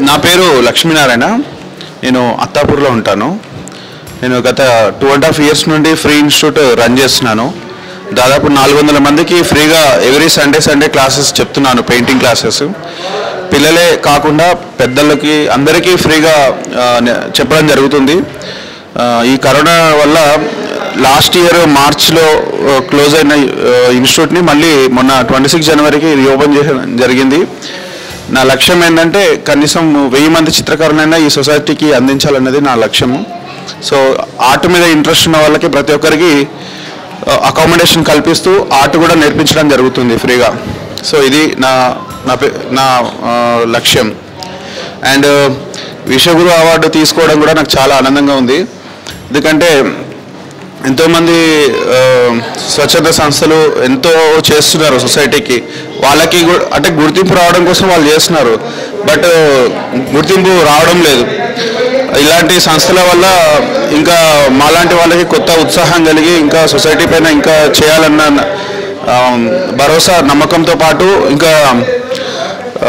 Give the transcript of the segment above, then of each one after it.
నా పేరు లక్ష్మీనారాయణ నేను అత్తాపూర్లో ఉంటాను నేను గత టూ అండ్ హాఫ్ ఇయర్స్ నుండి ఫ్రీ ఇన్స్టిట్యూట్ రన్ చేస్తున్నాను దాదాపు నాలుగు వందల మందికి ఫ్రీగా ఎవ్రీ సండే సండే క్లాసెస్ చెప్తున్నాను పెయింటింగ్ క్లాసెస్ పిల్లలే కాకుండా పెద్దలకి అందరికీ ఫ్రీగా ఆ, నే- చెప్పడం జరుగుతుంది ఆ, ఈ కరోనా వల్ల లాస్ట్ ఇయర్ మార్చ్లో క్లోజ్ అయిన ఇన్స్టిట్యూట్ని మళ్ళీ మొన్న ట్వంటీ సిక్స్ జనవరికి రీఓపెన్ చేయడం జరిగింది నా లక్ష్యం ఏంటంటే కనీసం వెయ్యి మంది చిత్రకారులైనా ఈ సొసైటీకి అందించాలన్నది నా లక్ష్యము సో ఆర్ట్ మీద ఇంట్రెస్ట్ ఉన్న వాళ్ళకి ప్రతి ఒక్కరికి అకామిడేషన్ కల్పిస్తూ ఆర్ట్ కూడా నేర్పించడం జరుగుతుంది ఫ్రీగా సో ఇది నా నా పే- నా ఆ, లక్ష్యం అండ్ విశ్వగురు అవార్డు తీసుకోవడం కూడా నాకు చాలా ఆనందంగా ఉంది ఎందుకంటే ఎంతోమంది ఆ, స్వచ్ఛంద సంస్థలు ఎంతో చేస్తున్నారు సొసైటీకి వాళ్ళకి గు- అంటే గుర్తింపు రావడం కోసం వాళ్ళు చేస్తున్నారు బట్ గుర్తింపు రావడం లేదు ఇలాంటి సంస్థల వల్ల ఇంకా మాలాంటి వాళ్ళకి కొత్త ఉత్సాహం కలిగి ఇంకా సొసైటీ పైన ఇంకా చేయాలన్న ఆ, భరోసా నమ్మకంతో పాటు ఇంకా ఆ,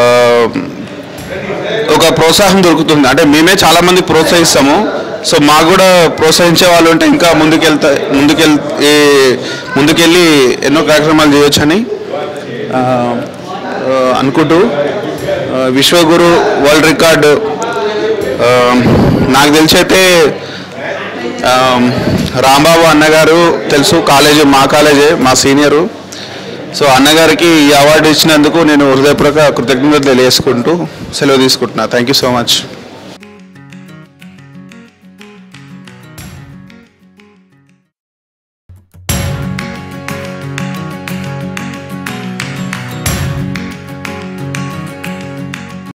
ఒక ప్రోత్సాహం దొరుకుతుంది అంటే మేమే చాలా మంది ప్రోత్సహిస్తాము సో మాకు కూడా ప్రోత్సహించే వాళ్ళు ఉంటే ఇంకా ముందుకెళ్తా ముందుకెళ్ ఈ- ముందుకెళ్ళి ఎన్నో కార్యక్రమాలు చేయొచ్చని ఆ, ఆ, అనుకుంటూ ఆ, విశ్వగురు వరల్డ్ రికార్డు ఆ, నాకు తెలిసి అయితే ఆ, రాంబాబు అన్నగారు తెలుసు కాలేజీ మా కాలేజే మా సీనియరు సో అన్నగారికి ఈ అవార్డు ఇచ్చినందుకు నేను హృదయపూర్వక కృతజ్ఞతలు తెలియజేసుకుంటూ సెలవు తీసుకుంటున్నా థ్యాంక్ యూ సో మచ్